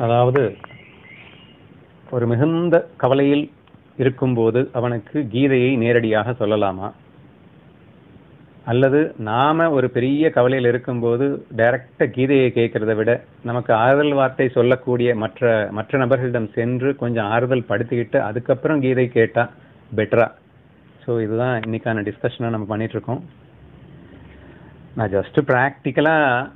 அதாவது ஒரு மிகுந்த கவலையில் இருக்கும்போது அவனுக்கு கீதையை நேரடியாக சொல்லலாமா அல்லது நாம ஒரு பெரிய கவலையில் இருக்கும்போது டைரக்டா கீதையை கேட்கறத விட நமக்கு ஆறுதல் வார்த்தை சொல்லக்கூடிய மற்ற மற்ற நபர்களிடம் சென்று கொஞ்சம் ஆறுதல் படுத்திக்கிட்டு அதுக்கப்புறம் கீதை கேட்டா பெட்டரா ஸோ இதுதான் இன்னைக்கான டிஸ்கஷனாக நம்ம பண்ணிட்டு இருக்கோம் நான் ஜஸ்ட் ப்ராக்டிக்கலா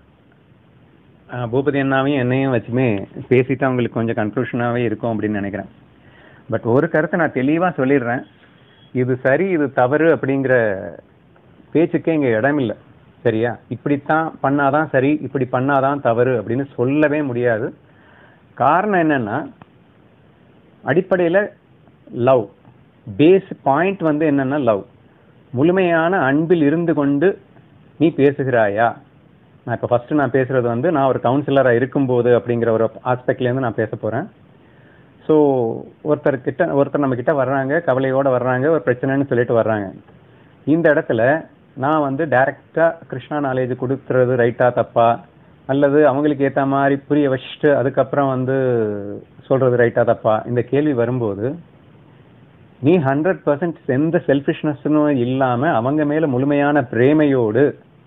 பூபதி அண்ணாவையும் என்னையும் வச்சுமே பேசிட்டு அவங்களுக்கு கொஞ்சம் கன்க்ளூஷனாகவே இருக்கும் அப்படின்னு நினைக்கிறேன் பட் ஒரு கருத்தை நான் தெளிவாக சொல்லிடுறேன் இது சரி இது தவறு அப்படிங்கிற பேச்சுக்கே இங்கே இடம் இல்லை சரியா இப்படித்தான் பண்ணாதான் சரி இப்படி பண்ணாதான் தவறு அப்படின்னு சொல்லவே முடியாது காரணம் என்னன்னா அடிப்படையில் லவ் பேஸ் பாயிண்ட் வந்து என்னன்னா லவ் முழுமையான அன்பில் இருந்து கொண்டு நீ பேசுகிறாயா நான் இப்போ ஃபர்ஸ்ட் நான் பேசுறது வந்து நான் ஒரு கவுன்சிலராக இருக்கும்போது அப்படிங்கிற ஒரு ஆஸ்பெக்ட்லேருந்து நான் பேச போகிறேன் ஸோ ஒருத்தர் கிட்ட ஒருத்தர் நம்ம கிட்ட வர்றாங்க கவலையோட வர்றாங்க ஒரு பிரச்சனைன்னு சொல்லிட்டு வர்றாங்க இந்த இடத்துல நான் வந்து டைரக்டா கிருஷ்ணா நாலேஜ் கொடுக்கறது ரைட்டா தப்பா அல்லது அவங்களுக்கு ஏத்த மாதிரி புரிய வச்சுட்டு அதுக்கப்புறம் வந்து சொல்றது ரைட்டா தப்பா இந்த கேள்வி வரும்போது நீ ஹண்ட்ரட் பர்சன்ட் எந்த செல்ஃபிஷ்னஸ்னும் இல்லாம அவங்க மேல முழுமையான பிரேமையோடு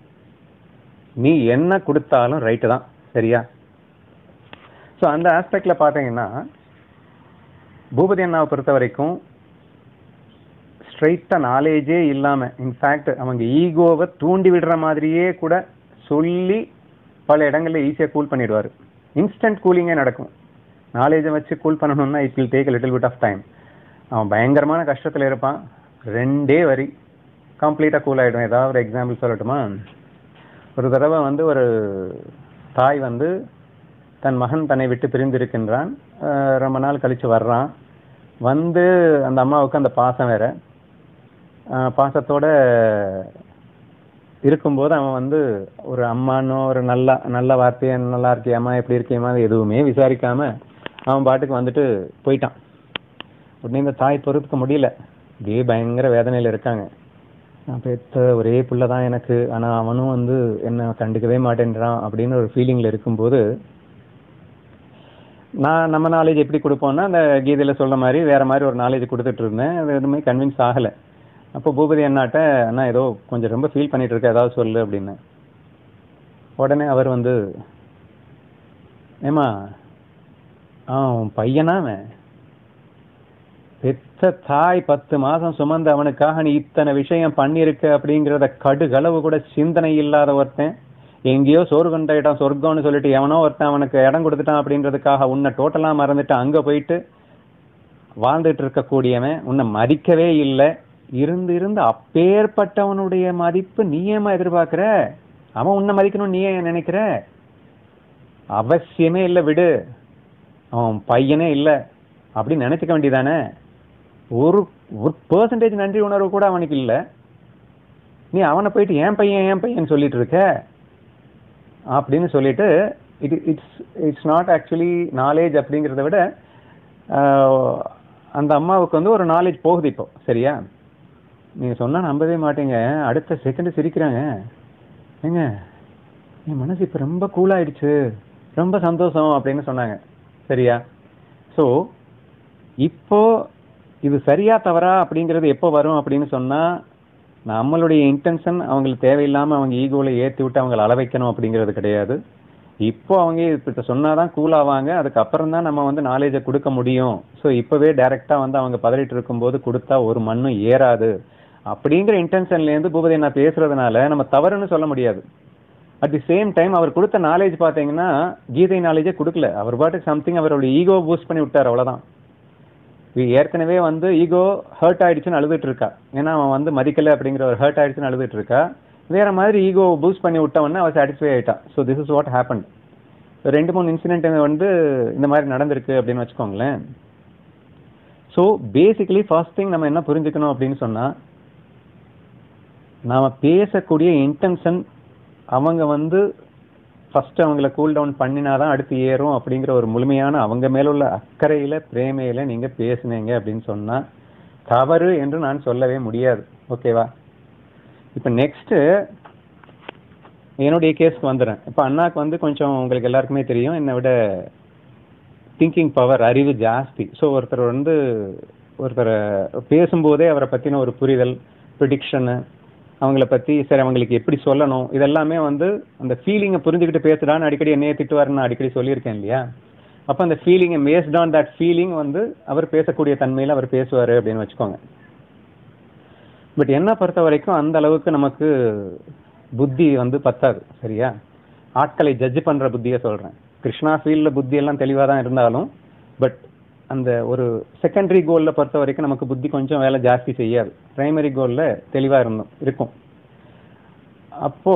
நீ என்ன கொடுத்தாலும் ரைட்டு தான் சரியா ஸோ அந்த ஆஸ்பெக்ட்ல பாத்தீங்கன்னா பூபதி அண்ணாவை பொறுத்த வரைக்கும் ஸ்ட்ரைட்டா நாலேஜே இல்லாம இன்ஃபேக்ட் அவங்க ஈகோவை தூண்டி விடுற மாதிரியே கூட சொல்லி பல இடங்கள்ல ஈஸியா கூல் பண்ணிடுவாரு இன்ஸ்டன்ட் கூலிங்கே நடக்கும் நாலேஜை வச்சு கூல் பண்ணணும்னா it will take little bit of time அவன் பயங்கரமான கஷ்டத்துல இருப்பான் ரெண்டே வரி கம்ப்ளீட்டா கூல் ஆயிடும் ஏதாவது ஒரு எக்ஸாம்பிள் சொல்லட்டுமா ஒரு தடவை வந்து ஒரு தாய் வந்து தன் மகன் தன்னை விட்டு பிரிந்திருக்கின்றான் அஹ் ரொம்ப நாள் கழிச்சு வர்றான் வந்து அந்த அம்மாவுக்கு அந்த பாசம் வேற அஹ் பாசத்தோட இருக்கும்போது அவன் வந்து ஒரு அம்மானோ ஒரு நல்ல நல்ல வார்த்தையா நல்லா இருக்கியாமா எப்படி இருக்கியமா அது எதுவுமே விசாரிக்காம அவன் பாட்டுக்கு வந்துட்டு போயிட்டான் உடனே இந்த தாய் பொறுத்துக்க முடியல அப்படியே பயங்கர வேதனையில இருக்காங்க நான் பெத்த ஒரே புள்ள தான் எனக்கு ஆனா அவனும் வந்து என்ன கண்டுக்கவே மாட்டேன்றான் அப்படின்னு ஒரு ஃபீலிங்ல இருக்கும்போது நான் நம்ம நாலேஜ் எப்படி கொடுப்போம்னா அந்த கீதையில சொல்ற மாதிரி வேற மாதிரி ஒரு நாலேஜ் கொடுத்துட்டு இருந்தேன் அது எதுவுமே கன்வின்ஸ் ஆகல அப்போ பூபதி அண்ணாட்ட அண்ணா ஏதோ கொஞ்சம் ரொம்ப ஃபீல் பண்ணிட்டு இருக்க ஏதாவது சொல்லு அப்படின்னு உடனே அவர் வந்து ஏமா ஆ உன் பையனா அவன் பெத்த தாய் பத்து மாசம் சுமந்த அவனுக்காக நீ இத்தனை விஷயம் பண்ணியிருக்க அப்படிங்கிறத கடுகளவு கூட சிந்தனை இல்லாத ஒருத்தன் எங்கேயோ சோறு கொண்ட இடம் சொர்க்கம்னு சொல்லிட்டு எவனோ ஒருத்தன் அவனுக்கு இடம் கொடுத்துட்டான் அப்படின்றதுக்காக உன்னை டோட்டலா மறந்துட்டு அங்க போயிட்டு வாழ்ந்துட்டு இருக்கக்கூடியவன் உன்னை மதிக்கவே இல்லை இருந்து இருந்து அப்பேற்பட்டவனுடைய மதிப்பு நீ ஏமா எதிர்பார்க்கிற அவன் உன்னை மதிக்கணும்னு நீ ஏன் நினைக்கிற அவசியமே இல்லை விடு அவன் பையனே இல்லை அப்படின்னு நினைச்சுக்க வேண்டியதானே ஒரு ஒரு பெர்சன்டேஜ் நன்றி உணர்வு கூட அவனுக்கு இல்லை நீ அவனை போயிட்டு ஏன் பையன் ஏன் பையன் சொல்லிட்டு இருக்க அப்படின்னு சொல்லிட்டு it it's it's not actually knowledge அப்படிங்கிறத விட ஆஹ், அந்த அம்மாவுக்கு வந்து ஒரு நாலேஜ் போகுது இப்போ சரியா நீங்க சொன்னா நம்பவே மாட்டீங்க அடுத்த செகண்ட் சிரிக்கிறாங்க ஏங்க என் மனசு இப்ப ரொம்ப கூல் ஆயிடுச்சு ரொம்ப சந்தோஷம் அப்படின்னு சொன்னாங்க சரியா சோ இப்போ இது சரியா தவறா அப்படிங்கிறது எப்போ வரும் அப்படின்னு சொன்னா நம்மளுடைய இன்டென்ஷன் அவங்களுக்கு தேவையில்லாம அவங்க ஈகோல ஏத்தி விட்டு அவங்களை அள வைக்கணும் அப்படிங்கிறது கிடையாது இப்போ அவங்க இப்ப சொன்னாதான் கூல் ஆவாங்க அதுக்கப்புறம் தான் நம்ம வந்து நாலேஜை கொடுக்க முடியும் ஸோ இப்பவே டைரக்டா வந்து அவங்க பதறிட்டு இருக்கும்போது கொடுத்தா ஒரு மண்ணும் ஏறாது அப்படிங்கிற இன்டென்ஷன்ல இருந்து பூபதி நான் பேசுறதுனால நம்ம தவறுன்னு சொல்ல முடியாது அட் தி சேம் டைம் அவர் கொடுத்த நாலேஜ் பாத்தீங்கன்னா கீதை நாலேஜே கொடுக்கல அவர் பாட்டுக்கு சம்திங் அவருடைய ஈகோ பூஸ்ட் பண்ணி விட்டார் அவ்வளவுதான் இது ஏற்கனவே வந்து ஈகோ ஹர்ட் ஆயிடுச்சுன்னு அழுதுட்டு இருக்கா ஏன்னா அவன் வந்து மதிக்கல அப்படிங்கிற ஒரு ஹர்ட் ஆயிடுச்சுன்னு அழுதுட்டு இருக்கா வேற மாதிரி ஈகோ பூஸ்ட் பண்ணி விட்டவொடனே அவன் சாட்டிஸ்ஃபை ஆயிட்டா so this is what happen ரெண்டு மூணு இன்சிடென்ட் வந்து இந்த மாதிரி நடந்திருக்கு அப்படின்னு வச்சுக்கோங்களேன் ஸோ பேசிக்கலி ஃபர்ஸ்ட் திங் நம்ம என்ன புரிஞ்சுக்கணும் அப்படின்னு சொன்னா நாம பேசக்கூடிய இன்டென்ஷன் அவங்க வந்து ஃபர்ஸ்ட் அவங்கள கூல் டவுன் பண்ணினாதான் அடுத்து ஏறும் அப்படிங்கிற ஒரு முழுமையான அவங்க மேல உள்ள அக்கறையில பிரேமையில நீங்க பேசுனீங்க அப்படின்னு சொன்னா தவறு என்று நான் சொல்லவே முடியாது ஓகேவா இப்ப நெக்ஸ்ட் என்னுடைய கேஸ்க்கு வந்துடுறேன் இப்ப அண்ணாக்கு வந்து கொஞ்சம் உங்களுக்கு எல்லாருக்குமே தெரியும் என்னை விட திங்கிங் பவர் அறிவு ஜாஸ்தி ஸோ ஒருத்தர் வந்து ஒருத்தரை பேசும்போதே அவரை பற்றின ஒரு புரிதல் ப்ரிடிக்ஷனு அவங்கள பற்றி சரி அவங்களுக்கு எப்படி சொல்லணும் இதெல்லாமே வந்து அந்த ஃபீலிங்கை புரிஞ்சுக்கிட்டு பேசுடான்னு அடிக்கடி என்னையே திட்டுவாருன்னு நான் அடிக்கடி சொல்லியிருக்கேன் இல்லையா அப்போ அந்த ஃபீலிங்கை பேஸ்ட் ஆன் தட் ஃபீலிங் வந்து அவர் பேசக்கூடிய தன்மையில் அவர் பேசுவார் அப்படின்னு வச்சுக்கோங்க பட் என்ன பொறுத்த வரைக்கும் அந்த அளவுக்கு நமக்கு புத்தி வந்து பத்தாது சரியா ஆட்களை ஜட்ஜ் பண்ற புத்தியை சொல்றேன் கிருஷ்ணா ஃபீல்டில் புத்தி எல்லாம் தெளிவாக தான் இருந்தாலும் பட் அந்த ஒரு செகண்டரி கோல்ல பொறுத்த வரைக்கும் நமக்கு புத்தி கொஞ்சம் வேலை ஜாஸ்தி செய்யாது பிரைமரி கோல்ல தெளிவா இருந்தோம் இருக்கும் அப்போ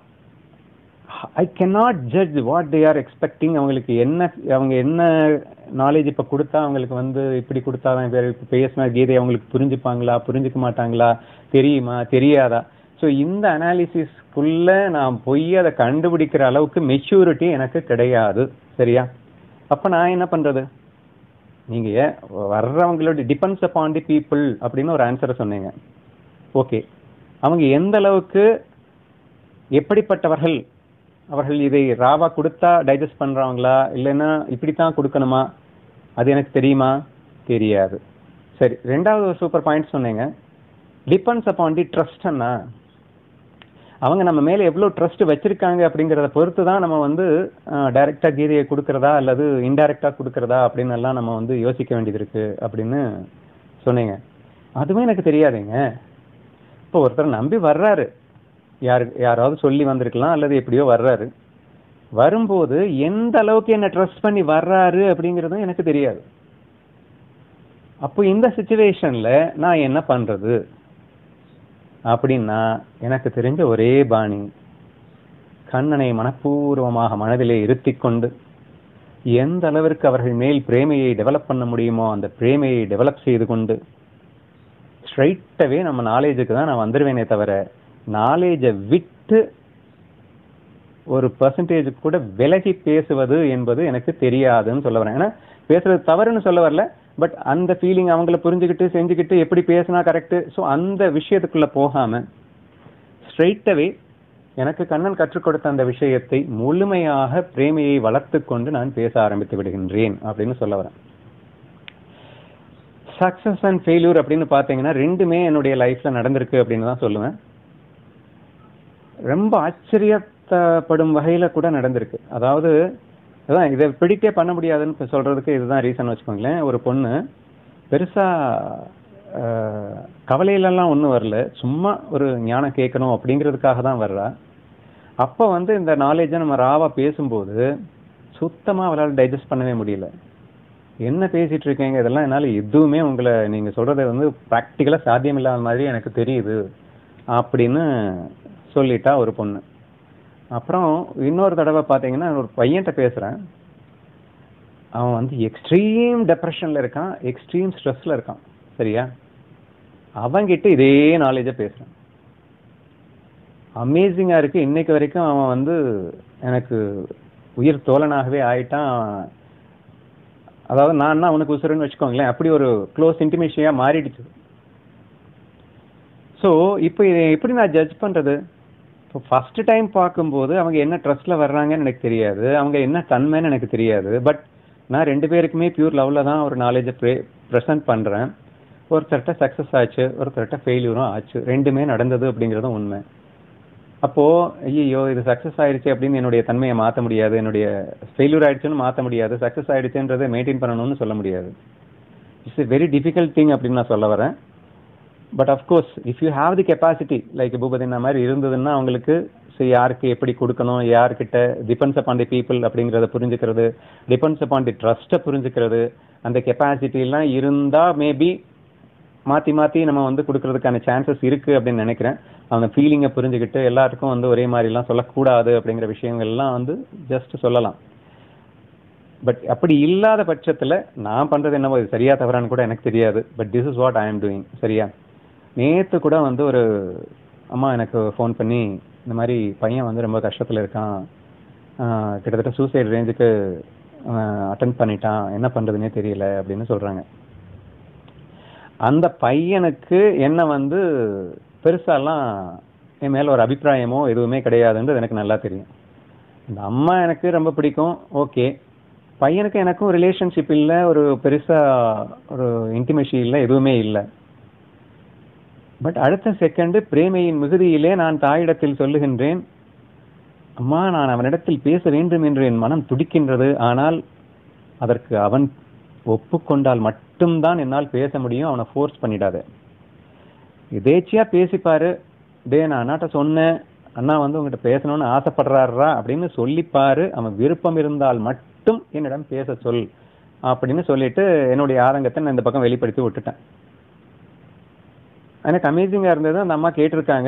I cannot judge what they are expecting அவங்களுக்கு என்ன அவங்க என்ன நாலேஜ் இப்போ கொடுத்தா அவங்களுக்கு வந்து இப்படி கொடுத்தா தான் வேற இப்போ பேசின கீதை அவங்களுக்கு புரிஞ்சுப்பாங்களா புரிஞ்சுக்க மாட்டாங்களா தெரியுமா தெரியாதா ஸோ இந்த அனாலிசிஸ்க்குள்ள நான் போய் அதை கண்டுபிடிக்கிற அளவுக்கு மெச்சூரிட்டி எனக்கு கிடையாது சரியா அப்போ நான் என்ன பண்றது நீங்க ஏன் வர்றவங்களோட டிபெண்ட்ஸ் அப்பான் தி பீப்புள் அப்படின்னு ஒரு ஆன்சரை சொன்னீங்க ஓகே அவங்க எந்த அளவுக்கு எப்படிப்பட்டவர்கள் அவர்கள் இதை ராவா கொடுத்தா டைஜஸ்ட் பண்றவங்களா இல்லைன்னா இப்படித்தான் கொடுக்கணுமா அது எனக்கு தெரியுமா தெரியாது சரி ரெண்டாவது ஒரு சூப்பர் பாயிண்ட் சொன்னீங்க டிபெண்ட்ஸ் அப்பான் தி ட்ரஸ்ட் அண்ணா அவங்க நம்ம மேல எவ்வளவு ட்ரஸ்ட் வச்சிருக்காங்க அப்படிங்கறத பொறுத்து தான் நம்ம வந்து டைரக்டா கீதையை கொடுக்கறதா அல்லது இன்டைரக்டா கொடுக்கறதா அப்படின்னு எல்லாம் நம்ம வந்து யோசிக்க வேண்டியது இருக்கு அப்படின்னு சொன்னீங்க அதுவும் எனக்கு தெரியாதுங்க இப்போ ஒருத்தர் நம்பி வர்றாரு யாரு யாராவது சொல்லி வந்திருக்கலாம் அல்லது எப்படியோ வர்றாரு வரும்போது எந்த அளவுக்கு என்ன ட்ரஸ்ட் பண்ணி வர்றாரு அப்படிங்கறதும் எனக்கு தெரியாது அப்போ இந்த சுச்சுவேஷன்ல நான் என்ன பண்றது அப்படின்னா எனக்கு தெரிஞ்ச ஒரே பாணி கண்ணனை மனப்பூர்வமாக மனதிலே இருத்திக் கொண்டு எந்த அளவிற்கு அவர்கள் மேல் பிரேமையை டெவலப் பண்ண முடியுமோ அந்த பிரேமையை டெவலப் செய்து கொண்டு ஸ்ட்ரைட்டாவே நம்ம நாலேஜுக்கு தான் நான் வந்துருவேனே தவிர நாலேஜை விட்டு ஒரு பர்சன்டேஜ் கூட விலகி பேசுவது என்பது எனக்கு தெரியாதுன்னு சொல்ல வரேன் ஏன்னா பேசுறது தவறுன்னு சொல்ல வரல பட் அந்த ஃபீலிங் அவங்கள புரிஞ்சுக்கிட்டு செஞ்சுக்கிட்டு எப்படி பேசினா கரெக்ட் ஸோ அந்த விஷயத்துக்குள்ள போகாம ஸ்ட்ரைட்டவே எனக்கு கண்ணன் கற்றுக் கொடுத்த அந்த விஷயத்தை முழுமையாக பிரேமையை வளர்த்து கொண்டு நான் பேச ஆரம்பித்து விடுகின்றேன் அப்படின்னு சொல்ல வரேன் சக்சஸ் அண்ட் ஃபெயிலியூர் அப்படின்னு பார்த்தீங்கன்னா ரெண்டுமே என்னுடைய லைஃப்ல நடந்திருக்கு அப்படின்னு தான் சொல்லுவேன் ரொம்ப ஆச்சரியப்படும் வகையில கூட நடந்திருக்கு அதாவது அதான் இதை பிடிக்கே பண்ண முடியாதுன்னு இப்ப சொல்றதுக்கு இதுதான் ரீசன் வச்சுக்கோங்களேன் ஒரு பொண்ணு பெருசா அஹ், கவலையிலலாம் ஒன்றும் வரல சும்மா ஒரு ஞானம் கேட்கணும் அப்படிங்கிறதுக்காக தான் வர்றா அப்போ வந்து இந்த நாலேஜை நம்ம ராவா பேசும்போது சுத்தமா அவளால் டைஜஸ்ட் பண்ணவே முடியல என்ன பேசிட்டு இருக்கீங்க இதெல்லாம் என்னால எதுவுமே உங்களை நீங்க சொல்றது வந்து ப்ராக்டிக்கலா சாத்தியம் இல்லாத மாதிரி எனக்கு தெரியுது அப்படின்னு சொல்லிட்டா ஒரு பொண்ணு அப்புறம் இன்னொரு தடவை பார்த்தீங்கன்னா ஒரு பையன்கிட்ட பேசுறேன் அவன் வந்து எக்ஸ்ட்ரீம் டெப்ரெஷன்ல இருக்கான் எக்ஸ்ட்ரீம் ஸ்ட்ரெஸ்ல இருக்கான் சரியா அவன்கிட்ட இதே நாலேஜை பேசுறேன் அமேசிங்கா இருக்கு இன்னைக்கு வரைக்கும் அவன் வந்து எனக்கு உயிர் தோழனாகவே ஆயிட்டான் அதாவது நான் அவனுக்கு உசுருன்னு வச்சுக்கோங்களேன் அப்படி ஒரு க்ளோஸ் இன்டிமேஷியா மாறிடுச்சு ஸோ இப்போ இதை எப்படி நான் ஜட்ஜ் பண்றது இப்போ ஃபர்ஸ்ட் டைம் பார்க்கும்போது அவங்க என்ன ட்ரஸ்ட்ல வர்றாங்கன்னு எனக்கு தெரியாது அவங்க என்ன தன்மைன்னு எனக்கு தெரியாது பட் நான் ரெண்டு பேருக்குமே பியூர் லவ்ல தான் ஒரு நாலேஜை ப்ரெசென்ட் பண்றேன் ஒருத்தர்கிட்ட சக்ஸஸ் ஆச்சு ஒருத்தர்கிட்ட ஃபெயிலியரும் ஆச்சு ரெண்டுமே நடந்தது அப்படிங்கிறதும் உண்மை அப்போ ஐயோ இது சக்ஸஸ் ஆயிடுச்சு அப்படின்னு என்னுடைய தன்மையை மாற்ற முடியாது என்னுடைய ஃபெயிலியர் ஆயிடுச்சுன்னு மாற்ற முடியாது சக்ஸஸ் ஆயிடுச்சுன்றதை மெயின்டைன் பண்ணணும்னு சொல்ல முடியாது it's a very difficult thing அப்படின்னு நான் சொல்ல வரேன் but of course if you have the capacity like பூபதினா மாதிரி இருந்ததுன்னா அவங்களுக்கு சரி யாருக்கு எப்படி கொடுக்கணும் யார்கிட்ட டிபெண்ட்ஸ் அப்பான் தி பீப்புள் அப்படிங்கிறத புரிஞ்சுக்கிறது டிபெண்ட்ஸ் அப்பான் தி ட்ரஸ்ட்டை புரிஞ்சுக்கிறது அந்த கெப்பாசிட்டி எல்லாம் இருந்தா மேபி மாத்தி மாத்தி நம்ம வந்து கொடுக்கறதுக்கான சான்சஸ் இருக்கு அப்படின்னு நினைக்கிறேன் அந்த ஃபீலிங்கை புரிஞ்சுக்கிட்டு எல்லாருக்கும் வந்து ஒரே மாதிரி எல்லாம் சொல்லக்கூடாது அப்படிங்கிற விஷயங்கள்லாம் வந்து ஜஸ்ட் சொல்லலாம் பட் அப்படி இல்லாத பட்சத்துல நான் பண்றது என்னவோ இது சரியா தவறான்னு கூட எனக்கு தெரியாது but this is what I am doing சரியா நேத்து கூட வந்து ஒரு அம்மா எனக்கு ஃபோன் பண்ணி இந்த மாதிரி பையன் வந்து ரொம்ப கஷ்டத்துல இருக்கான் ஆஹ் கிட்டத்தட்ட சூசைட் ரேஞ்சுக்கு அட்டன் பண்ணிட்டான் என்ன பண்றதுனே தெரியல அப்படின்னு சொல்றாங்க அந்த பையனுக்கு என்ன வந்து பெருசாலாம் என் மேல ஒரு அபிப்பிராயமோ எதுவுமே கிடையாதுன்றது எனக்கு நல்லா தெரியும் இந்த அம்மா எனக்கு ரொம்ப பிடிக்கும் ஓகே பையனுக்கு எனக்கும் ரிலேஷன்ஷிப் இல்லை ஒரு பெருசா ஒரு இன்டிமேசி இல்லை எதுவுமே இல்லை பட் அடுத்த செகண்ட் பிரேமையின் மிகுதியிலே நான் தாயிடத்தில் சொல்லுகின்றேன் அம்மா நான் அவனிடத்தில் பேச வேண்டும் என்று என் மனம் துடிக்கின்றது ஆனால் அதற்கு அவன் ஒப்புக்கொண்டால் மட்டும்தான் என்னால் பேச முடியும் அவனை ஃபோர்ஸ் பண்ணிடாத எதேச்சியா பேசிப்பாரு டே நான் அண்ணாட்ட சொன்னேன் அண்ணா வந்து உங்ககிட்ட பேசணும்னு ஆசைப்படுறாரா அப்படின்னு சொல்லிப்பாரு அவன் விருப்பம் இருந்தால் மட்டும் என்னிடம் பேச சொல் அப்படின்னு சொல்லிட்டு என்னுடைய ஆதங்கத்தை நான் இந்த பக்கம் வெளிப்படுத்தி விட்டுட்டேன் எனக்கு அமேசிங்கா இருந்தது அந்த அம்மா கேட்டிருக்காங்க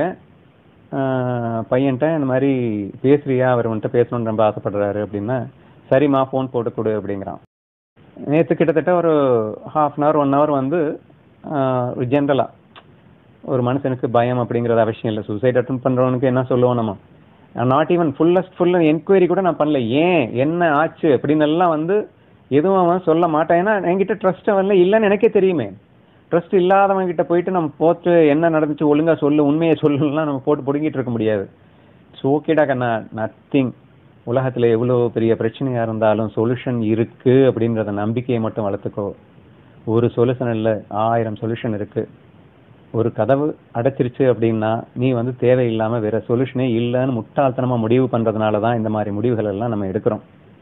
ஆஹ் பையன்ட்ட இந்த மாதிரி பேசுறியா அவர் வந்துட்டு பேசணும்னு ரொம்ப ஆசைப்படுறாரு அப்படின்னா சரிம்மா ஃபோன் போட்டு கொடு அப்படிங்கிறான் நேற்று கிட்டத்தட்ட ஒரு half an hour one hour வந்து ஆஹ் ஒரு ஜென்ரலா ஒரு மனுஷனுக்கு பயம் அப்படிங்கிறது அவசியம் இல்லை சூசைட் அட்டன் பண்றவனுக்கு என்ன சொல்லுவோம் நம்ம not even fullest full enquiry கூட நான் பண்ணல ஏன் என்ன ஆச்சு அப்படின்னு எல்லாம் வந்து எதுவும் அவன் சொல்ல மாட்டான் ஏன்னா என்கிட்ட ட்ரஸ்ட் அவன்ல இல்லைன்னு எனக்கே தெரியுமே ட்ரஸ்ட் இல்லாதவங்க கிட்ட போயிட்டு நம்ம போட்டு என்ன நடந்துச்சு ஒழுங்கா சொல்லு உண்மையை சொல்லலாம் நம்ம போட்டு பிடுங்கிட்டு இருக்க முடியாது ஓகேடா கண்ணா நத்திங் உலகத்துல எவ்வளவு பெரிய பிரச்சனையா இருந்தாலும் சொல்யூஷன் இருக்கு அப்படின்றத நம்பிக்கையை மட்டும் வளர்த்துக்கோ ஒரு சொல்யூஷன் இல்ல ஆயிரம் சொல்யூஷன் இருக்கு ஒரு கதவு அடைச்சிருச்சு அப்படின்னா நீ வந்து தேவையில்லாம வேற சொல்யூஷனே இல்லைன்னு முட்டாள்தனமா முடிவு பண்றதுனால தான் இந்த மாதிரி முடிவுகள் எல்லாம் நம்ம எடுக்கிறோம்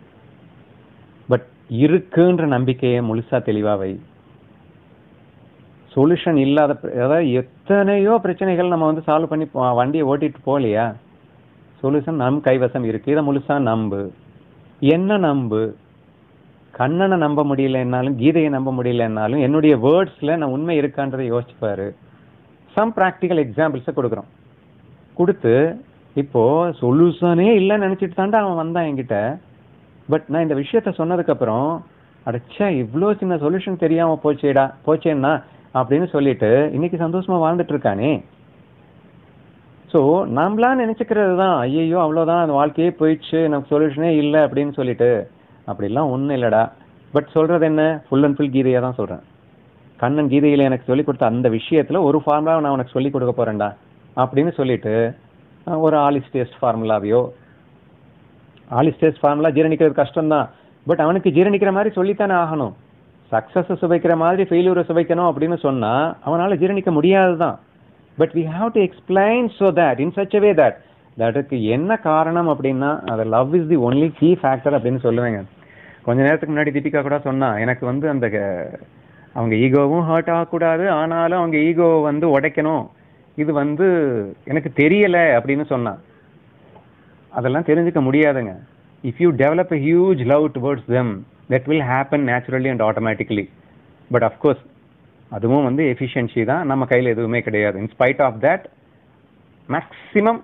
பட் இருக்குன்ற நம்பிக்கையை முழுசா தெளிவா வை சொல்யூஷன் இல்லாத பிர- அதாவது எத்தனையோ பிரச்சனைகள் நம்ம வந்து சால்வ் பண்ணி போ- வண்டியை ஓட்டிட்டு போகலையா சொல்யூஷன் நம் கைவசம் இருக்கு இதை முழுசா நம்பு என்ன நம்பு கண்ணனை நம்ப முடியலன்னாலும் கீதையை நம்ப முடியலன்னாலும் என்னுடைய வேர்ட்ஸ்ல நான் உண்மை இருக்கான்றதை யோசிச்சு பாரு சம் ப்ராக்டிக்கல் எக்ஸாம்பிள்ஸை கொடுக்குறோம் கொடுத்து இப்போ சொல்யூஷனே இல்லைன்னு நினைச்சிட்டு தாண்டா அவன் வந்தான் என்கிட்ட பட் நான் இந்த விஷயத்த சொன்னதுக்கு அப்புறம் அடச்சா இவ்ளோ சின்ன சொல்யூஷன் தெரியாம போச்சேடா போச்சேன்னா அப்படின்னு சொல்லிட்டு இன்னைக்கு சந்தோஷமா வாழ்ந்துட்டு இருக்கானே ஸோ நம்மளா நினைச்சுக்கிறது தான் ஐயோ அவ்வளோதான் அந்த வாழ்க்கையே போயிடுச்சு எனக்கு சொல்யூஷனே இல்லை அப்படின்னு சொல்லிட்டு அப்படிலாம் ஒன்றும் இல்லைடா பட் சொல்றது என்ன ஃபுல் அண்ட் ஃபுல் கீதையா தான் சொல்றேன் கண்ணன் கீதையில எனக்கு சொல்லி கொடுத்த அந்த விஷயத்துல ஒரு ஃபார்முலா நான் உனக்கு சொல்லி கொடுக்க போறேன்டா அப்படின்னு சொல்லிட்டு அஹ், ஒரு ஆலிஸ் டேஸ்ட் ஃபார்முலாவையோ ஆலிஸ் டேஸ்ட் ஃபார்முலா ஜீரணிக்கிறது கஷ்டம்தான் பட் அவனுக்கு ஜீரணிக்கிற மாதிரி சொல்லித்தானே ஆகணும் சக்சஸ் சுவைக்கிற மாதிரி ஃபெயிலியூரை சுவைக்கணும் அப்படின்னு சொன்னா அவனால ஜீரணிக்க முடியாதுதான் but we have to explain so that in such way that தட்டுக்கு என்ன காரணம் அப்படின்னா அது love is the only key factor அப்படின்னு சொல்லுவேங்க கொஞ்ச நேரத்துக்கு முன்னாடி தீபிகா கூட சொன்னா எனக்கு வந்து அந்த க- அவங்க ஈகோவும் ஹர்ட் ஆகக்கூடாது ஆனாலும் அவங்க ஈகோ வந்து உடைக்கணும் இது வந்து எனக்கு தெரியல அப்படின்னு சொன்னா அதெல்லாம் தெரிஞ்சுக்க முடியாதுங்க if you develop a huge love towards them that will happen naturally and automatically but of course அதுவும் வந்து எஃபிஷியன்சி தான் நம்ம கையில் எதுவுமே கிடையாது in spite of that maximum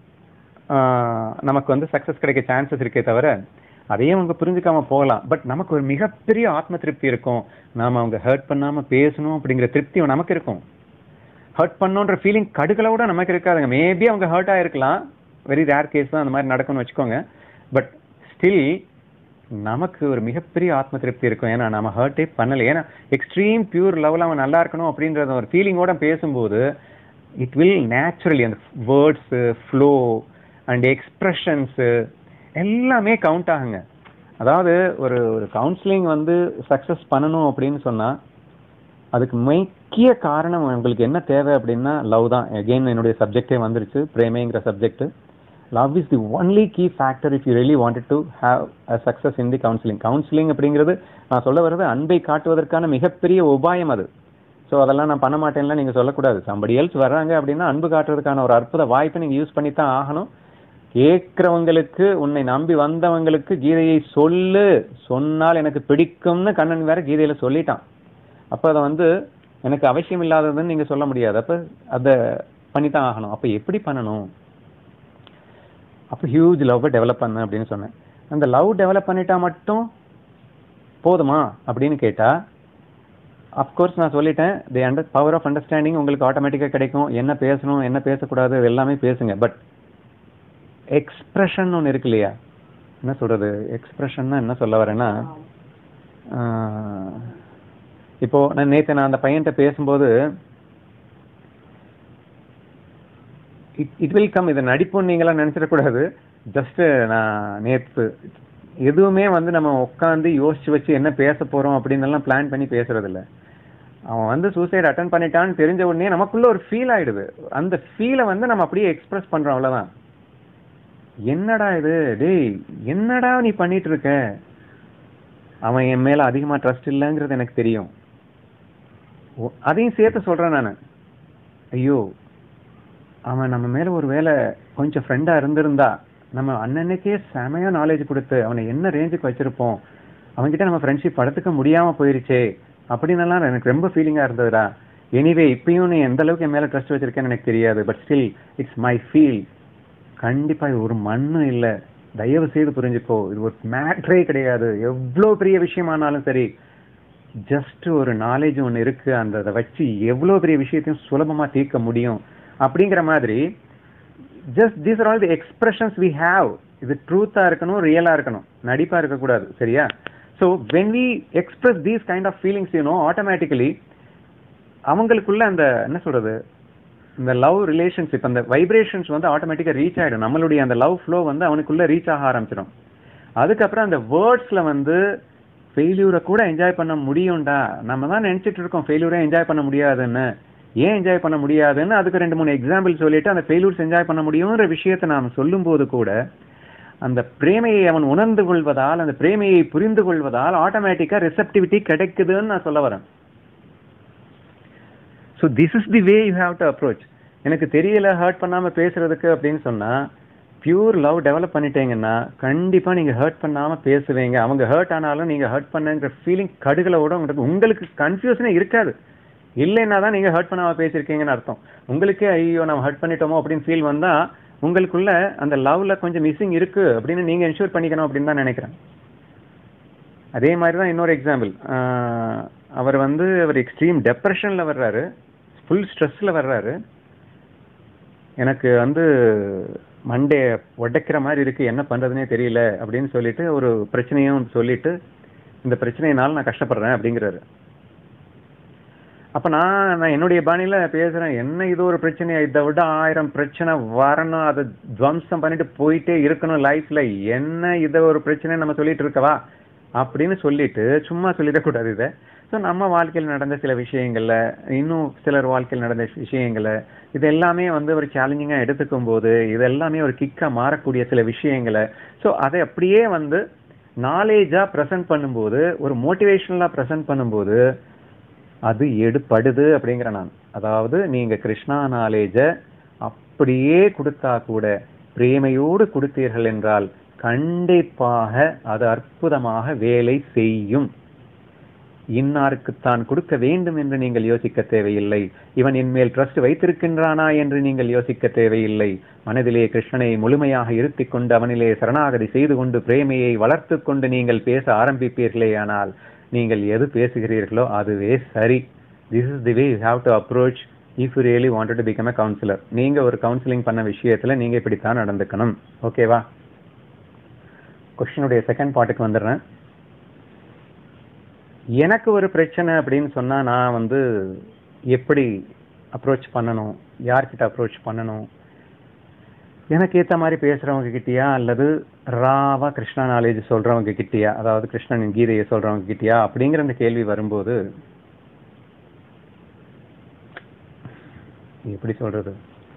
நமக்கு வந்து சக்ஸஸ் கிடைக்க சான்சஸ் இருக்கே தவிர அதையும் அவங்க புரிஞ்சுக்காம போகலாம் பட் நமக்கு ஒரு மிகப்பெரிய ஆத்ம திருப்தி இருக்கும் நாம அவங்க ஹர்ட் பண்ணாம பேசணும் அப்படிங்கிற திருப்தி நமக்கு இருக்கும் ஹர்ட் பண்ணோன்ற ஃபீலிங் கடுகளோட நமக்கு இருக்காதுங்க மேபி அவங்க ஹர்ட் ஆயிருக்கலாம் வெரி ரேர் கேஸ் தான் அந்த மாதிரி நடக்கும்னு வச்சுக்கோங்க பட் ஸ்டில் நமக்கு ஒரு மிகப்பெரிய ஆத்ம திருப்தி இருக்கும் ஏன்னா நம்ம ஹர்ட்டே பண்ணல ஏன்னா எக்ஸ்ட்ரீம் பியூர் லெவல் அவன் நல்லா இருக்கணும் அப்படின்றத ஒரு ஃபீலிங்கோட பேசும்போது இட் வில் நேச்சுரலி அந்த வேர்ட்ஸு ஃப்ளோ அண்ட் எக்ஸ்பிரஷன்ஸு எல்லாமே கவுண்ட் ஆகுங்க அதாவது ஒரு ஒரு கவுன்சிலிங் வந்து சக்ஸஸ் பண்ணணும் அப்படின்னு சொன்னா அதுக்கு முக்கிய காரணம் உங்களுக்கு என்ன தேவை அப்படின்னா லவ் தான் எகெயின் என்னுடைய சப்ஜெக்டே வந்துருச்சு பிரேமைங்கிற subject love is the only key factor if you really wanted to have a success in the counselling counselling அப்படிங்கிறது நான் சொல்ல வர்றது அன்பை காட்டுவதற்கான மிகப்பெரிய உபாயம் அது ஸோ அதெல்லாம் நான் பண்ண மாட்டேன்லாம் நீங்க சொல்லக்கூடாது சம்படி எல்ஸ் வர்றாங்க அப்படின்னா அன்பு காட்டுறதுக்கான ஒரு அற்புத வாய்ப்பை நீங்க யூஸ் பண்ணி தான் ஆகணும் கேட்கிறவங்களுக்கு உன்னை நம்பி வந்தவங்களுக்கு கீதையை சொல்லு சொன்னால் எனக்கு பிடிக்கும்னு கண்ணன் வேற கீதையில சொல்லிட்டான் அப்ப அதை வந்து எனக்கு அவசியம் இல்லாததுன்னு நீங்க சொல்ல முடியாது அப்ப அதை பண்ணித்தான் ஆகணும் அப்ப எப்படி பண்ணணும் அப்ப ஹியூஜ் லவ் டெவலப் பண்ண அப்படின்னு சொன்னேன் அந்த லவ் டெவலப் பண்ணிட்டா மட்டும் போதுமா அப்படின்னு கேட்டா அப்கோர்ஸ் நான் சொல்லிட்டேன் the under power of understanding உங்களுக்கு ஆட்டோமேட்டிக்கா கிடைக்கும் என்ன பேசணும் என்ன பேசக்கூடாது இது எல்லாமே பேசுங்க பட் எக்ஸ்பிரஷன் ஒன்று இருக்கு இல்லையா என்ன சொல்றது எக்ஸ்பிரஷன்னா என்ன சொல்ல வரேன்னா ஆஹ், இப்போ நான் நேத்து நான் அந்த பையன்கிட்ட பேசும்போது இட் இட் வில் கம் இது நடிப்புன்னு நீங்களாம் நினைச்சிடக்கூடாது ஜஸ்ட் நான் நேத்து எதுவுமே வந்து நம்ம உட்காந்து யோசிச்சு வச்சு என்ன பேச போறோம் அப்படின்னு எல்லாம் பிளான் பண்ணி பேசுறது இல்ல அவன் வந்து சூசைட் அட்டன் பண்ணிட்டான்னு தெரிஞ்ச உடனே நமக்குள்ள ஒரு ஃபீல் ஆயிடுது அந்த ஃபீலை வந்து நம்ம அப்படியே எக்ஸ்பிரஸ் பண்றோம் அவ்வளவுதான் என்னடா இது டேய் என்னடா நீ பண்ணிட்டு இருக்க அவன் என் மேல அதிகமா ட்ரஸ்ட் இல்லைங்கிறது எனக்கு தெரியும் ஓ- அதையும் சேர்த்து சொல்றேன் நான் ஐயோ அவன் நம்ம மேல ஒரு வேளை கொஞ்சம் ஃப்ரெண்டா இருந்திருந்தா நம்ம அன்னன்னைக்கே செமையா நாலேஜ் கொடுத்து அவனை என்ன ரேஞ்சுக்கு வச்சிருப்போம் அவன்கிட்ட நம்ம ஃப்ரெண்ட்ஷிப் படுத்துக்க முடியாம போயிருச்சே அப்படின்னு எல்லாம் எனக்கு ரொம்ப ஃபீலிங்கா இருந்ததுடா எனிவே இப்பயும் நீ எந்த அளவுக்கு என் மேல ட்ரஸ்ட் வச்சிருக்கேன்னு எனக்கு தெரியாது but still it's my feel கண்டிப்பா இது ஒரு மண்ணும் இல்ல தயவு செய்து புரிஞ்சுக்கோ இது ஒரு மேட்ரே கிடையாது எவ்வளவு பெரிய விஷயமானாலும் சரி ஜஸ்ட் ஒரு நாலேஜ் ஒன்று இருக்கு அந்த அதை வச்சு எவ்வளவு பெரிய விஷயத்தையும் சுலபமா தீர்க்க முடியும் அப்படிங்கிற மாதிரி just these are all the expressions we have இது ட்ரூத்தா இருக்கணும் ரியலா இருக்கணும் நடிப்பா இருக்கக்கூடாது சரியா so when we express these kind of feelings you know automatically அவங்களுக்குள்ள அந்த என்ன சொல்றது இந்த லவ் ரிலேஷன்ஷிப் அந்த வைப்ரேஷன்ஸ் வந்து ஆட்டோமேட்டிக்கா ரீச் ஆயிடும் நம்மளுடைய அந்த லவ் ஃப்ளோ வந்து அவனுக்குள்ள ரீச் ஆக ஆரம்பிச்சிடும் அதுக்கப்புறம் அந்த வேர்ட்ஸ்ல வந்து ஃபெயில்யூரை கூட என்ஜாய் பண்ண முடியும்டா நம்ம தான் நினைச்சிட்டு இருக்கோம் ஃபெயில்யூரை என்ஜாய் பண்ண முடியாதுன்னு ஏன் என்ஜாய் பண்ண முடியாதுன்னு அதுக்கு ரெண்டு மூணு எக்ஸாம்பிள் சொல்லிட்டு அந்த ஃபெயில்யூர்ஸ் என்ஜாய் பண்ண முடியுங்கிற விஷயத்தை நாம் சொல்லும்போது கூட அந்த பிரேமையை அவன் உணர்ந்து கொள்வதால் அந்த பிரேமையை புரிந்து கொள்வதால் ஆட்டோமேட்டிக்கா ரிசப்டிவிட்டி கிடைக்குதுன்னு நான் சொல்ல வரேன் so this is the way you have to approach எனக்கு தெரியல ஹர்ட் பண்ணாம பேசுறதுக்கு அப்படின்னு சொன்னா பியூர் லவ் டெவலப் பண்ணிட்டீங்கன்னா கண்டிப்பா நீங்க ஹர்ட் பண்ணாம பேசுவீங்க அவங்க ஹர்ட் ஆனாலும் நீங்க ஹர்ட் பண்ணுங்கிற ஃபீலிங் கடுகளோட உங்களுக்கு உங்களுக்கு கன்ஃபியூஷனே இருக்காது இல்லைன்னா தான் நீங்க ஹர்ட் பண்ணாம பேசியிருக்கீங்கன்னு அர்த்தம் உங்களுக்கே ஐயோ நம்ம ஹர்ட் பண்ணிட்டோமோ அப்படின்னு ஃபீல் வந்தா உங்களுக்குள்ள அந்த லவ்ல கொஞ்சம் மிஸ்ஸிங் இருக்கு அப்படின்னு நீங்க என்ஷூர் பண்ணிக்கணும் அப்படின்னு தான் நினைக்கிறேன் அதே மாதிரி தான் இன்னொரு எக்ஸாம்பிள் அவர் வந்து அவர் எக்ஸ்ட்ரீம் டெப்ரெஷன்ல வர்றாரு ஃபுல் ஸ்ட்ரெஸ்ல வர்றாரு எனக்கு வந்து மண்டே உடைக்கிற மாதிரி இருக்கு என்ன பண்றதுனே தெரியல அப்படின்னு சொல்லிட்டு ஒரு பிரச்சனையும் சொல்லிட்டு இந்த பிரச்சனையினால நான் கஷ்டப்படுறேன் அப்படிங்கிறாரு அப்ப நான் நான் என்னுடைய பாணியில பேசுறேன் என்ன இது ஒரு பிரச்சனை இதை விட ஆயிரம் பிரச்சனை வரணும் அதை துவம்சம் பண்ணிட்டு போயிட்டே இருக்கணும் லைஃப்ல என்ன இதை ஒரு பிரச்சனை நம்ம சொல்லிட்டு இருக்கவா அப்படின்னு சொல்லிட்டு சும்மா சொல்லிடக்கூடாது இதை ஸோ நம்ம வாழ்க்கையில் நடந்த சில விஷயங்கள்ல இன்னும் சிலர் வாழ்க்கையில் நடந்த விஷயங்களை இது எல்லாமே வந்து ஒரு சேலஞ்சிங்கா எடுத்துக்கும் போது இது எல்லாமே ஒரு கிக்கா மாறக்கூடிய சில விஷயங்களை ஸோ அதை அப்படியே வந்து நாலேஜா ப்ரெசென்ட் பண்ணும்போது ஒரு மோட்டிவேஷனலா ப்ரெசென்ட் பண்ணும்போது அது எடுப்படுது அப்படிங்கிற நான் அதாவது நீங்க கிருஷ்ணா நாலேஜ அப்படியே கொடுத்தா கூட பிரேமையோடு கொடுத்தீர்கள் என்றால் கண்டிப்பாக அது அற்புதமாக வேலை செய்யும் இன்னாருக்குத்தான் கொடுக்க வேண்டும் என்று நீங்கள் யோசிக்க தேவையில்லை இவன் என் மேல் ட்ரஸ்ட் வைத்திருக்கின்றானா என்று நீங்கள் யோசிக்க தேவையில்லை மனதிலே கிருஷ்ணனை முழுமையாக இருத்திக் கொண்டு அவனிலே சரணாகதி செய்து கொண்டு பிரேமையை வளர்த்து கொண்டு நீங்கள் பேச ஆரம்பிப்பீர்களே ஆனால் நீங்கள் எது பேசுகிறீர்களோ அதுவே சரி this is the way you have to approach if you really wanted to become a counsellor நீங்க ஒரு கவுன்சிலிங் பண்ண விஷயத்துல நீங்க இப்படித்தான் நடந்துக்கணும் ஓகேவா கொஸ்டினுடைய செகண்ட் பார்ட்டுக்கு வந்துடுறேன் எனக்கு ஒரு பிரச்சனை அப்படின்னு சொன்னா நான் வந்து எப்படி அப்ரோச் பண்ணணும் யார்கிட்ட அப்ரோச் பண்ணணும் எனக்கு ஏத்த மாதிரி பேசுறவங்க கிட்டயா அல்லது ராவா கிருஷ்ணா நாலேஜ் சொல்றவங்க கிட்டயா அதாவது கிருஷ்ணனின் கீதையை சொல்றவங்க கிட்டயா அப்படிங்கிற அந்த கேள்வி வரும்போது எப்படி சொல்றது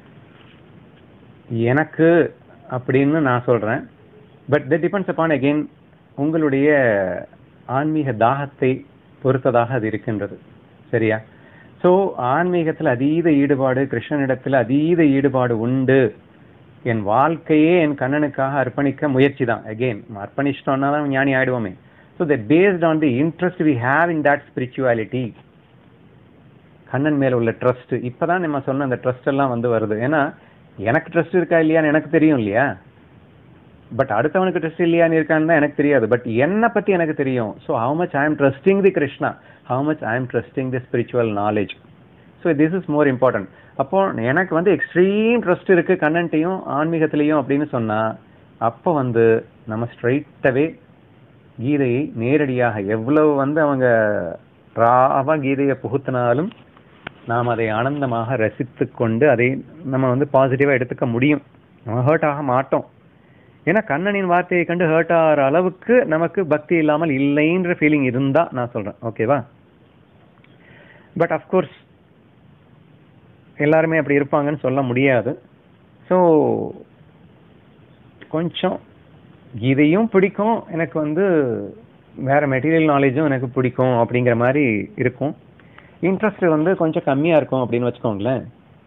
எனக்கு அப்படின்னு நான் சொல்றேன் but that depends upon again உங்களுடைய ஆன்மீக தாகத்தை பொறுத்ததாக அது இருக்கின்றது சரியா சோ ஆன்மீகத்துல அதீத ஈடுபாடு கிருஷ்ணனிடத்துல அதீத ஈடுபாடு உண்டு என் வாழ்க்கையே என் கண்ணனுக்காக அர்ப்பணிக்க முயற்சி தான் அகெயின் அர்ப்பணிச்சிட்டோம்னா தான் ஞானி ஆயிடுவோமே so the based on the interest we have in that spirituality Kannan மேல உள்ள ட்ரஸ்ட் இப்பதான் நம்ம சொன்ன அந்த ட்ரஸ்ட் எல்லாம் வந்து வருது ஏன்னா எனக்கு ட்ரஸ்ட் இருக்கா இல்லையான்னு எனக்கு தெரியும் இல்லையா பட் அடுத்தவனுக்கு ட்ரஸ்ட் இல்லையான்னு இருக்கான்னு தான் எனக்கு தெரியாது பட் என்னை பத்தி எனக்கு தெரியும் so how much I am trusting the Krishna how much I am trusting the spiritual knowledge so this is more important அப்போ எனக்கு வந்து எக்ஸ்ட்ரீம் ட்ரஸ்ட் இருக்கு கண்ணன்ட்டையும் ஆன்மீகத்திலையும் அப்படின்னு சொன்னா அப்போ வந்து நம்ம ஸ்ட்ரைட்டவே கீதையை நேரடியாக எவ்வளவு வந்து அவங்க ராவா கீதையை புகுத்தினாலும் நாம் அதை ஆனந்தமாக ரசித்து கொண்டு அதை நம்ம வந்து பாசிட்டிவா எடுத்துக்க முடியும் நம்ம ஹர்ட் ஆக மாட்டோம் ஏன்னா கண்ணனின் வார்த்தையை கண்டு ஹர்ட் ஆகிற அளவுக்கு நமக்கு பக்தி இல்லாமல் இல்லைன்ற ஃபீலிங் இருந்தா நான் சொல்றேன் ஓகேவா பட் அஃப்கோர்ஸ் எல்லாருமே அப்படி இருப்பாங்கன்னு சொல்ல முடியாது ஸோ கொஞ்சம் இதையும் பிடிக்கும் எனக்கு வந்து வேற மெட்டீரியல் நாலேஜும் எனக்கு பிடிக்கும் அப்படிங்கிற மாதிரி இருக்கும் இன்ட்ரெஸ்ட் வந்து கொஞ்சம் கம்மியா இருக்கும் அப்படின்னு வச்சுக்கோங்களேன்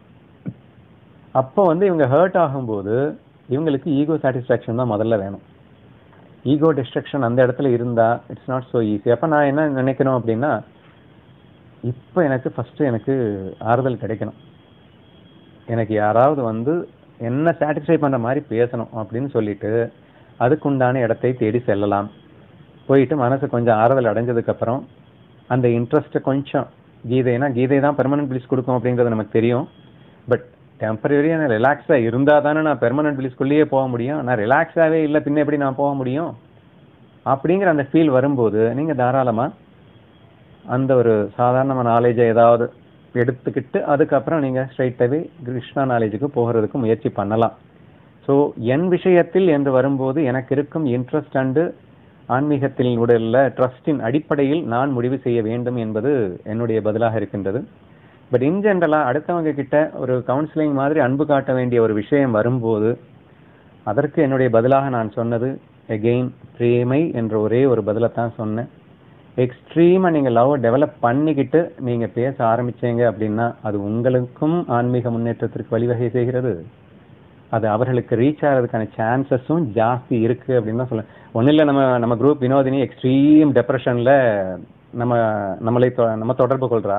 அப்போ வந்து இவங்க ஹர்ட் ஆகும்போது இவங்களுக்கு ஈகோ சாட்டிஸ்ஃபேக்ஷன் தான் முதல்ல வேணும் ஈகோ டிஸ்ட்ரக்ஷன் அந்த இடத்துல இருந்தா இட்ஸ் நாட் ஸோ ஈஸி அப்போ நான் என்ன நினைக்கணும் அப்படின்னா இப்போ எனக்கு ஃபர்ஸ்ட் எனக்கு ஆறுதல் கிடைக்கணும் எனக்கு யாராவது வந்து என்ன சாட்டிஸ்ஃபை பண்ற மாதிரி பேசணும் அப்படின்னு சொல்லிட்டு அதுக்குண்டான இடத்தை தேடி செல்லலாம் போயிட்டு மனசு கொஞ்சம் ஆறுதல் அடைஞ்சதுக்கு அப்புறம் அந்த இன்ட்ரெஸ்ட் கொஞ்சம் கீதைனா கீதை தான் பெர்மனன்ட் பிளிஸ் கொடுக்கும் அப்படிங்கிறது நமக்கு தெரியும் பட் டெம்பரரியா நான் ரிலாக்ஸா இருந்தா தானே நான் பெர்மனன்ட் பிளிஸ்குள்ளேயே போக முடியும் நான் ரிலாக்ஸாவே இல்லை பின்ன எப்படி நான் போக முடியும் அப்படிங்கிற அந்த ஃபீல் வரும்போது நீங்க தாராளமா அந்த ஒரு சாதாரண நாலேஜை ஏதாவது எடுத்துக்கிட்டு அதுக்கப்புறம் நீங்க ஸ்ட்ரைட்டாகவே கிருஷ்ணா நாலேஜுக்கு போகிறதுக்கு முயற்சி பண்ணலாம் ஸோ என் விஷயத்தில் என்று வரும்போது எனக்கு இருக்கும் இன்ட்ரெஸ்ட் அண்டு ஆன்மீகத்தில் உள்ள ட்ரஸ்டின் அடிப்படையில் நான் முடிவு செய்ய வேண்டும் என்பது என்னுடைய பதிலாக இருக்கின்றது பட் இன் ஜென்ரலா அடுத்தவங்க கிட்ட ஒரு கவுன்சிலிங் மாதிரி அன்பு காட்ட வேண்டிய ஒரு விஷயம் வரும்போது அதற்கு என்னுடைய பதிலாக நான் சொன்னது எகெயின் பிரேமை என்ற ஒரே ஒரு பதிலை தான் சொன்னேன் எக்ஸ்ட்ரீமா நீங்க லவ் டெவலப் பண்ணிக்கிட்டு நீங்க பேச ஆரம்பிச்சீங்க அப்படின்னா அது உங்களுக்கும் ஆன்மீக முன்னேற்றத்திற்கு வழிவகை செய்கிறது அது அவர்களுக்கு ரீச் ஆகிறதுக்கான சான்சஸும் ஜாஸ்தி இருக்கு அப்படின்னு தான் சொல்லுவேன் ஒன்றும் இல்லை நம்ம நம்ம குரூப் வினோதினி எக்ஸ்ட்ரீம் டெப்ரெஷன்ல நம்ம நம்மளை தொ- நம்ம தொடர்பு கொள்றா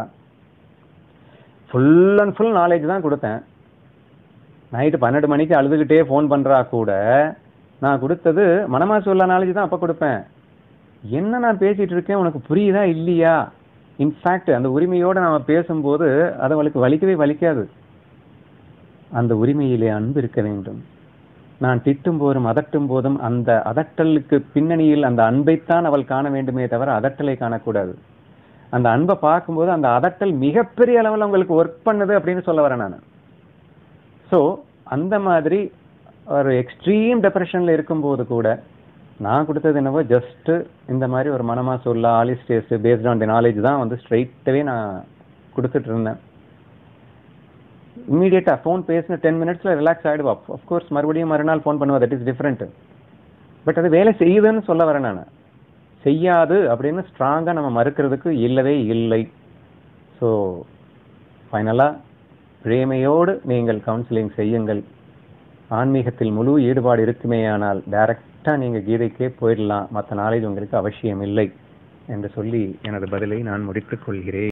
ஃபுல் அண்ட் ஃபுல் நாலேஜ் தான் கொடுத்தேன் நைட்டு பன்னெண்டு மணிக்கு அழுதுகிட்டே ஃபோன் பண்றா கூட நான் கொடுத்தது மனமா சொல்ல நாலேஜ் தான் அப்ப கொடுப்பேன் என்ன நான் பேசிட்டு இருக்கேன் உனக்கு புரியுதா இல்லையா இன்ஃபேக்ட் அந்த உரிமையோட நாம பேசும்போது அது அவளுக்கு வலிக்கவே வலிக்காது அந்த உரிமையிலே அன்பு இருக்க வேண்டும் நான் திட்டும் போதும் அதட்டும் போதும் அந்த அதட்டலுக்கு பின்னணியில் அந்த அன்பைத்தான் அவள் காண வேண்டுமே தவிர அதட்டலை காணக்கூடாது அந்த அன்பை பார்க்கும்போது அந்த அதட்டல் மிகப்பெரிய அளவில் உங்களுக்கு ஒர்க் பண்ணுது அப்படின்னு சொல்ல வரேன் நான் ஸோ அந்த மாதிரி ஒரு எக்ஸ்ட்ரீம் டெப்ரெஷன்ல இருக்கும்போது கூட நான் கொடுத்தது என்னவோ ஜஸ்ட் இந்த மாதிரி ஒரு மனமா சொல்ல ஆலிஸ்டேஸ் பேஸ்ட் ஆன் தி நாலேஜ் தான் வந்து ஸ்ட்ரைட்டாகவே நான் கொடுத்துட்டு இருந்தேன் இம்மீடியட்டா ஃபோன் பேசின டென் மினிட்ஸ்ல ரிலாக்ஸ் ஆயிடுவா கோர்ஸ் மறுபடியும் மறுநாள் ஃபோன் பண்ணுவா தட் இஸ் டிஃப்ரெண்ட் பட் அது வேலை செய்யுதுன்னு சொல்ல வரேன் நான் செய்யாது அப்படின்னு ஸ்ட்ராங்கா நம்ம மறுக்கிறதுக்கு இல்லவே இல்லை ஸோ ஃபைனலா பிரேமையோடு நீங்கள் கவுன்சிலிங் செய்யுங்கள் ஆன்மீகத்தில் முழு ஈடுபாடு இருக்குமேயானால் டைரக்டா நீங்க கீதைக்கே போயிடலாம் மற்ற நாலேஜ் உங்களுக்கு அவசியம் இல்லை என்று சொல்லி எனது பதிலை நான் முடித்துக் கொள்கிறேன்